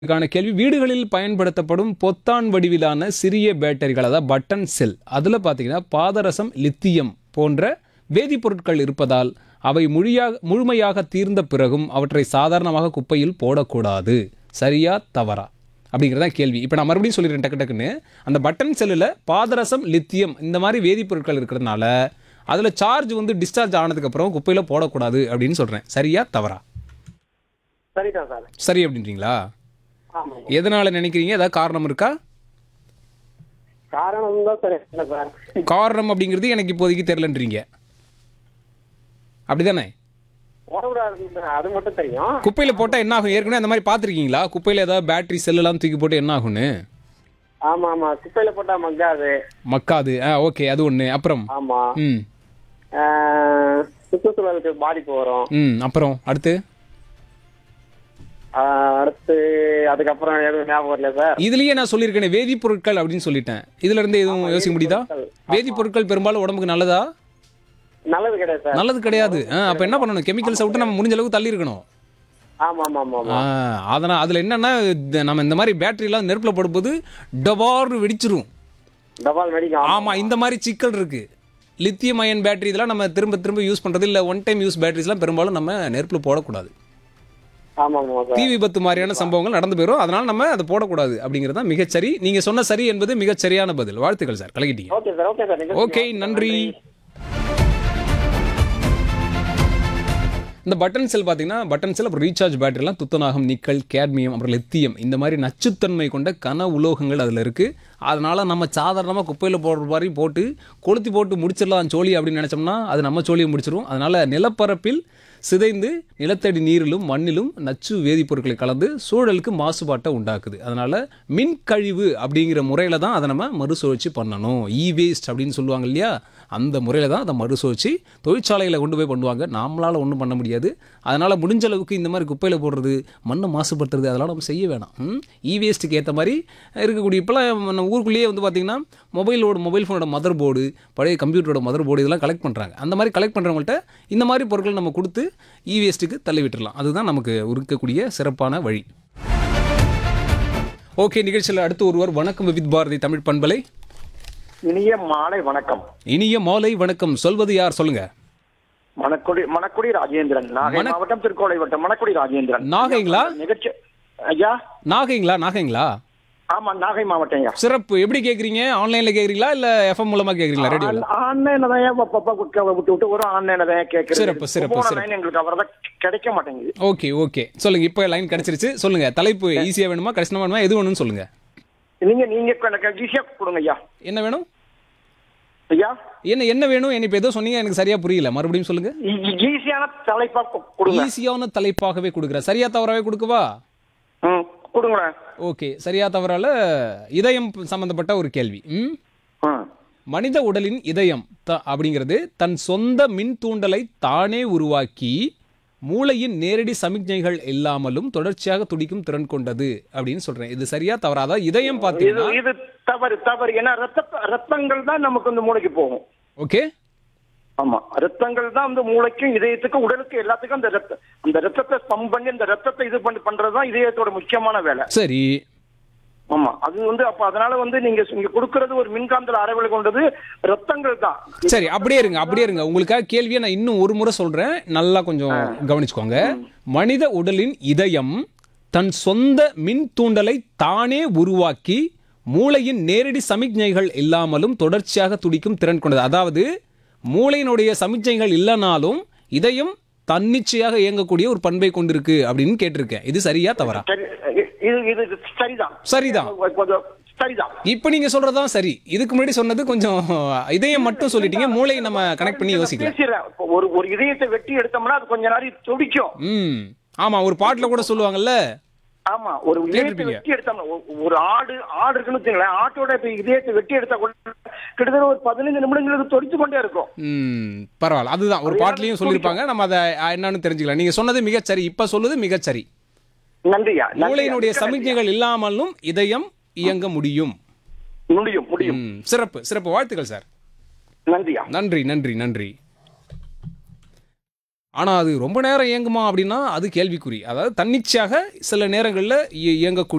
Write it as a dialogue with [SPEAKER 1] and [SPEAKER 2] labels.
[SPEAKER 1] இதுக்கான கேள்வி வீடுகளில் பயன்படுத்தப்படும் பொத்தான் வடிவிலான சிறிய பேட்டரிகள் அதாவது பட்டன் செல் அதில் பார்த்தீங்கன்னா பாதரசம் லித்தியம் போன்ற வேதிப்பொருட்கள் இருப்பதால் அவை முழியாக முழுமையாக தீர்ந்த பிறகும் அவற்றை சாதாரணமாக குப்பையில் போடக்கூடாது சரியா தவறா அப்படிங்கிறதா கேள்வி இப்போ நான் மறுபடியும் சொல்லிடுறேன் டக்கு டக்குன்னு அந்த பட்டன் செல்லில் பாதரசம் லித்தியம் இந்த மாதிரி வேதிப்பொருட்கள் இருக்கிறதுனால அதில் சார்ஜ் வந்து டிஸ்சார்ஜ் ஆனதுக்கப்புறம் குப்பையில் போடக்கூடாது அப்படின்னு சொல்கிறேன் சரியா தவறா
[SPEAKER 2] சரிதான் சார்
[SPEAKER 1] சரி அப்படின்றீங்களா
[SPEAKER 2] ஆமாம்
[SPEAKER 1] எதனால நினைக்கிறீங்க ஏதாவது காரணம் இருக்கா
[SPEAKER 2] காரணம் தான் சார் இல்லை சார்
[SPEAKER 1] காரணம் அப்படிங்கிறது எனக்கு இப்போதைக்கு தெரிலன்றீங்க அப்படிதானே
[SPEAKER 2] போடக்கூடாது சார் அது மட்டும் தெரியும்
[SPEAKER 1] குப்பையில் போட்டால் என்ன ஆகும் ஏற்கனவே அந்த மாதிரி பார்த்துருக்கீங்களா குப்பையில் ஏதாவது பேட்டரி செல்லெல்லாம் தூக்கி போட்டு என்ன ஆகும்னு
[SPEAKER 2] ஆமா ஆமா குப்பையில போட்டா மக்காது
[SPEAKER 1] மக்காது ஆ ஓகே அது ஒன்று அப்புறம்
[SPEAKER 2] ஆமா
[SPEAKER 1] ம்
[SPEAKER 2] ஆஹ், சுற்றுச்சூழலுக்கு பாதிப்பு வரும்
[SPEAKER 1] ம் அப்புறம் அடுத்து
[SPEAKER 2] ஆஹ், அடுத்து அதுக்கப்புறம் எதுவும் ஞாபகம் வரல சார்
[SPEAKER 1] இதுலயே நான் சொல்லியிருக்கேனே வேதிப்பொருட்கள் அப்படின்னு சொல்லிட்டேன் இதுல இருந்து எதுவும் யோசிக்க முடியுதா வேதிப்பொருட்கள் பெரும்பாலும் உடம்புக்கு நல்லதா
[SPEAKER 2] நல்லது கிடையாது சார்
[SPEAKER 1] நல்லது கிடையாது ஆ, அப்ப என்ன பண்ணணும் கெமிக்கல்ஸை விட்டு நம்ம முடிஞ்ச அளவுக்கு தள்ளி இருக்கணும்
[SPEAKER 2] ஆமா ஆமா ஆமா ஆமா
[SPEAKER 1] ஆ, அதனால் அதில் என்னன்னா இந்த- நம்ம இந்த மாதிரி பேட்டரிலாம் நெருப்பில் போடும்போது டபார்னு வெடிச்சிரும்
[SPEAKER 2] டபால் வெடிக்கும்
[SPEAKER 1] ஆமாம் இந்த மாதிரி சிக்கல் இருக்கு லித்தியம் அயன் பேட்டரி இதெல்லாம் நம்ம திரும்ப திரும்ப யூஸ் பண்ணுறது இல்லை ஒன் டைம் யூஸ் பேட்டரிஸ்லாம் பெரும்பாலும் நம்ம நெருப்பில் போடக்கூடாது
[SPEAKER 2] ஆமா ஆமா
[SPEAKER 1] தீ
[SPEAKER 2] சார்
[SPEAKER 1] விபத்து மாதிரியான சம்பவங்கள் நடந்து போயிடும் அதனால நம்ம அதை போடக்கூடாது அப்படிங்கிறது தான் மிகச்சரி நீங்கள் சொன்ன சரி என்பது மிகச் சரியான பதில் வாழ்த்துக்கள் சார் கலக்கிட்டீங்க
[SPEAKER 2] okay sir okay sir
[SPEAKER 1] okay நன்றி இந்த பட்டன் செல் பார்த்தீங்கன்னா பட்டன் செல் அப்புறம் ரீசார்ஜ் பேட்டரிலாம் துத்தநாகம் நிக்கல் கேட்மியம் அப்புறம் லித்தியம் இந்த மாதிரி நச்சுத்தன்மை கொண்ட கன உலோகங்கள் அதில் இருக்குது அதனால் நம்ம சாதாரணமாக குப்பையில் போடுற மாதிரி போட்டு கொளுத்தி போட்டு முடிச்சிடலாம் சோழி அப்படின்னு நினச்சோம்னா அது நம்ம சோழியை முடிச்சிடும் அதனால் நிலப்பரப்பில் சிதைந்து நிலத்தடி நீரிலும் மண்ணிலும் நச்சு வேதிப்பொருட்களை கலந்து சூழலுக்கு மாசுபாட்டை உண்டாக்குது அதனால் மின் கழிவு அப்படிங்கிற முறையில் தான் அதை நம்ம மறுசுழற்சி பண்ணணும் இ வேஸ்ட் அப்படின்னு சொல்லுவாங்க இல்லையா அந்த முறையில் தான் அதை மறுசுழற்சி தொழிற்சாலையில் கொண்டு போய் பண்ணுவாங்க நாமளால் ஒன்றும் பண்ண முடியாது அதனால் முடிஞ்ச அளவுக்கு இந்த மாதிரி குப்பையில் போடுறது மண்ணை மாசுபடுத்துறது அதெல்லாம் நம்ம செய்ய வேணாம் இ வேஸ்ட்டுக்கு ஏற்ற மாதிரி இருக்கக்கூடிய இப்போலாம் நம்ம ஊருக்குள்ளேயே வந்து பார்த்திங்கன்னா மொபைலோட மொபைல் ஃபோனோட மதர் போர்டு பழைய கம்ப்யூட்டரோட மதர் போர்டு இதெல்லாம் கலெக்ட் பண்ணுறாங்க அந்த மாதிரி கலெக்ட் பண்ணுறவங்கள்ட்ட இந்த மாதிரி பொருட்கள் நம்ம கொடுத்து இ வேஸ்ட்டுக்கு தள்ளி விட்டுறலாம் அதுதான் நமக்கு இருக்கக்கூடிய சிறப்பான வழி ஓகே நிகழ்ச்சியில் அடுத்து ஒருவர் வணக்கம் வித் பாரதி தமிழ் பண்பலை
[SPEAKER 2] இனிய மாலை வணக்கம்
[SPEAKER 1] இனிய மாலை வணக்கம் சொல்வது யார் சொல்லுங்க
[SPEAKER 2] மணக்குடி மணக்குடி ராஜேந்திரன் நாகை
[SPEAKER 1] மண-
[SPEAKER 2] மாவட்டம் திருக்கோளை வட்டம் மணக்குடி ராஜேந்திரன்
[SPEAKER 1] நாகைங்களா
[SPEAKER 2] நிகழ்ச்சி ஐயா
[SPEAKER 1] நாகைங்களா நாகைங்களா
[SPEAKER 2] ஆமா நாகை மாவட்டம் ஐயா
[SPEAKER 1] சிறப்பு எப்படி கேக்குறீங்க ஆன்லைன்ல கேக்குறீங்களா இல்ல எஃப்எம் மூலமா கேக்குறீங்களா ரேடியோல
[SPEAKER 2] ஆன்லைன்ல தான் ஏன் அப்பப்ப குட்க விட்டு விட்டு வரும் ஆன்லைன்ல தான் கேட்கறது
[SPEAKER 1] சிறப்பு, சிறப்பு,
[SPEAKER 2] போன
[SPEAKER 1] சிறப்பு.
[SPEAKER 2] line எங்களுக்கு அவரதா கிடைக்க மாட்டேங்குது
[SPEAKER 1] ஓகே ஓகே சொல்லுங்க இப்போ லைன் கிடைச்சிருச்சு சொல்லுங்க தலைப்பு ஈஸியா வேணுமா கஷ்டமா வேணுமா எது வேணும்னு சொல்லுங்க
[SPEAKER 2] நீங்க நீங்க எனக்கு ஈஸியா கொடுங்க ஐயா
[SPEAKER 1] என்ன வேணும்
[SPEAKER 2] ஐயா
[SPEAKER 1] என்ன என்ன வேணும் என்ன இப்போ ஏதோ சொன்னீங்க எனக்கு சரியா புரியல மறுபடியும் சொல்லுங்க
[SPEAKER 2] ஈ- ஈ- ஈஸியான தலைப்பா கு- கொடுங்க
[SPEAKER 1] ஈஸியான தலைப்பாகவே கொடுக்குறேன் சரியா தவறாவே கொடுக்கவா
[SPEAKER 2] ம் கொடுங்களேன்
[SPEAKER 1] ஓகே சரியா தவறால இதயம் சம்பந்தப்பட்ட ஒரு கேள்வி ம்
[SPEAKER 2] ம்
[SPEAKER 1] மனித உடலின் இதயம் த அப்படிங்கிறது தன் சொந்த மின் தூண்டலை தானே உருவாக்கி மூளையின் நேரடி சமிக்ஞைகள் இல்லாமலும் தொடர்ச்சியாக துடிக்கும் திறன் கொண்டது அப்படின்னு சொல்றேன் இது சரியா தவறாதா இதயம்
[SPEAKER 2] இது
[SPEAKER 1] பார்த்தீங்கன்னா
[SPEAKER 2] இது தவறு தவறு ஏன்னா ரத்த ரத்தங்கள் தான் நமக்கு வந்து மூளைக்கு போகும்
[SPEAKER 1] ஓகே
[SPEAKER 2] ஆமா ரத்தங்கள் தான் வந்து மூளைக்கும் இதயத்துக்கும் உடலுக்கு எல்லாத்துக்கும் அந்த ரத்த அந்த ரத்தத்தை பம்ப் பண்ணி அந்த ரத்தத்தை இது பண்ணி பண்றதுதான் இதயத்தோட முக்கியமான வேலை
[SPEAKER 1] சரி
[SPEAKER 2] ஆமா அது வந்து அப்ப அதனால வந்து நீங்க நீங்க கொடுக்கறது ஒரு மின்காந்தல் அறவலை கொண்டது ரத்தங்கள் தான்
[SPEAKER 1] சரி அப்படியே இருங்க அப்படியே இருங்க உங்களுக்காக கேள்வியை நான் இன்னும் ஒரு முறை சொல்றேன் நல்லா கொஞ்சம் கவனிச்சுக்கோங்க மனித உடலின் இதயம் தன் சொந்த மின் தூண்டலை தானே உருவாக்கி மூளையின் நேரடி சமிக்ஞைகள் இல்லாமலும் தொடர்ச்சியாக துடிக்கும் திறன் கொண்டது அதாவது மூளையினுடைய சமிக்ஞைகள் இல்லைனாலும் இதயம் தன்னிச்சையாக இயங்கக்கூடிய ஒரு பண்பை கொண்டிருக்கு அப்படின்னு கேட்டிருக்கேன் இது சரியா தவறா
[SPEAKER 2] சரி இது இது இது சரிதான்
[SPEAKER 1] சரிதான்
[SPEAKER 2] கொஞ்சம் சரிதான்
[SPEAKER 1] இப்போ நீங்க சொல்றதுதான் சரி இதுக்கு முன்னாடி சொன்னது கொஞ்சம் இதயம் மட்டும் சொல்லிட்டீங்க மூளையை நம்ம கனெக்ட் பண்ணி யோசிக்கலாம்
[SPEAKER 2] பேசுறேன் இப்ப ஒரு ஒரு இதயத்தை வெட்டி எடுத்தோம்னா அது கொஞ்ச நேரம் துடிக்கும்
[SPEAKER 1] ம் ஆமா ஒரு பாட்டுல கூட சொல்லுவாங்கல்ல
[SPEAKER 2] ஆமா ஒரு இதயத்தை
[SPEAKER 1] கேட்டிருப்பீங்க.
[SPEAKER 2] வெட்டி எடுத்தோம்னா ஒ- ஒரு ஆடு ஆடு இருக்குன்னு வச்சுங்களேன் ஆட்டோட இப்ப இதயத்தை வெட்டி எடுத்தா கூட கிட்டத்தட்ட ஒரு பதினைந்து நிமிடங்களுக்கு தொடிச்சு கொண்டே இருக்கும்
[SPEAKER 1] ம் பரவாயில்ல அதுதான் ஒரு பாட்டுலயும் சொல்லியிருப்பாங்க நம்ம அதை அஹ், என்னன்னு தெரிஞ்சுக்கலாம் நீங்க சொன்னது மிகச்சரி இப்ப சொல்லுது மிகச்சரி
[SPEAKER 2] நன்றியா நன்றியா.
[SPEAKER 1] மூளையினுடைய
[SPEAKER 2] மிக்க
[SPEAKER 1] சமிக்ஞைகள் இல்லாமலும் இதயம் இயங்க முடியும்
[SPEAKER 2] நன்றி. முடியும் முடியும்
[SPEAKER 1] ம், சிறப்பு சிறப்பு வாழ்த்துக்கள் சார்
[SPEAKER 2] நன்றியா
[SPEAKER 1] நன்றி நன்றி நன்றி ஆனா அது ரொம்ப நேரம் இயங்குமா அப்படின்னா அது கேள்விக்குறி அதாவது தன்னிச்சையாக சில நேரங்களில் இயங்கக்கூடிய